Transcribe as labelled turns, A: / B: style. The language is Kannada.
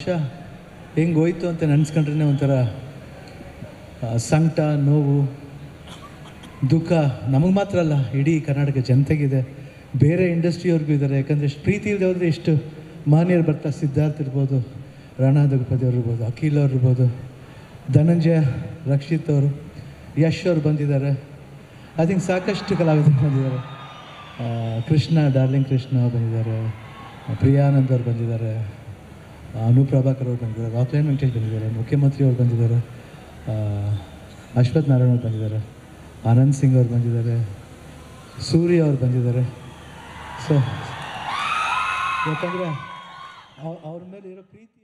A: ವರ್ಷ ಹೆಂಗೆ ಹೋಯ್ತು ಅಂತ ನೆನೆಸ್ಕೊಂಡ್ರೆ ಒಂಥರ ಆ, ಸಂಕಟ ನೋವು ದುಃಖ ನಮಗೆ ಮಾತ್ರ ಅಲ್ಲ ಇಡೀ ಕರ್ನಾಟಕ ಜನತೆಗಿದೆ ಬೇರೆ ಇಂಡಸ್ಟ್ರಿಯವ್ರಿಗೂ ಇದ್ದಾರೆ ಯಾಕಂದರೆ ಪ್ರೀತಿ ಇಲ್ಲದೆ ಹೋದರೆ ಎಷ್ಟು ಮಾನ್ಯರು ಬರ್ತಾರೆ ಸಿದ್ಧಾರ್ಥ್ ಇರ್ಬೋದು ರಾಣಾ ದಗಪತಿ ಅವ್ರು ಇರ್ಬೋದು ಅಖಿಲ್ ಅವ್ರು ಇರ್ಬೋದು ಧನಂಜಯ ರಕ್ಷಿತ್ ಅವರು ಯಶ್ ಅವ್ರು ಬಂದಿದ್ದಾರೆ ಐ ಥಿಂಕ್ ಸಾಕಷ್ಟು ಕಲಾವಿದರು ಬಂದಿದ್ದಾರೆ ಆ, ಕೃಷ್ಣ ಡಾರ್ಲಿಂಗ್ ಕೃಷ್ಣ ಅವ್ರು ಬಂದಿದ್ದಾರೆ ಪ್ರಿಯಾನಂದ್ ಅವ್ರು ಬಂದಿದ್ದಾರೆ ಅನುಪ್ರಭಾಕರ್ ಅವ್ರು ಬಂದಿದ್ದಾರೆ ರಾಕ್ಲೈನ್ ವೆಂಕಟೇಶ್ ಬಂದಿದ್ದಾರೆ ಮುಖ್ಯಮಂತ್ರಿ ಅವ್ರು ಬಂದಿದ್ದಾರೆ ಆ, ಅಶ್ವಥ್ ನಾರಾಯಣ ಅವ್ರು ಬಂದಿದ್ದಾರೆ ಆನಂದ್ ಸಿಂಗ್ ಅವ್ರು ಬಂದಿದ್ದಾರೆ ಸೂರ್ಯ ಅವ್ರು ಬಂದಿದ್ದಾರೆ ಸೊ ಯಾಕಂದರೆ ಅವ್ರ ಮೇಲೆ ಇರೋ ಪ್ರೀತಿ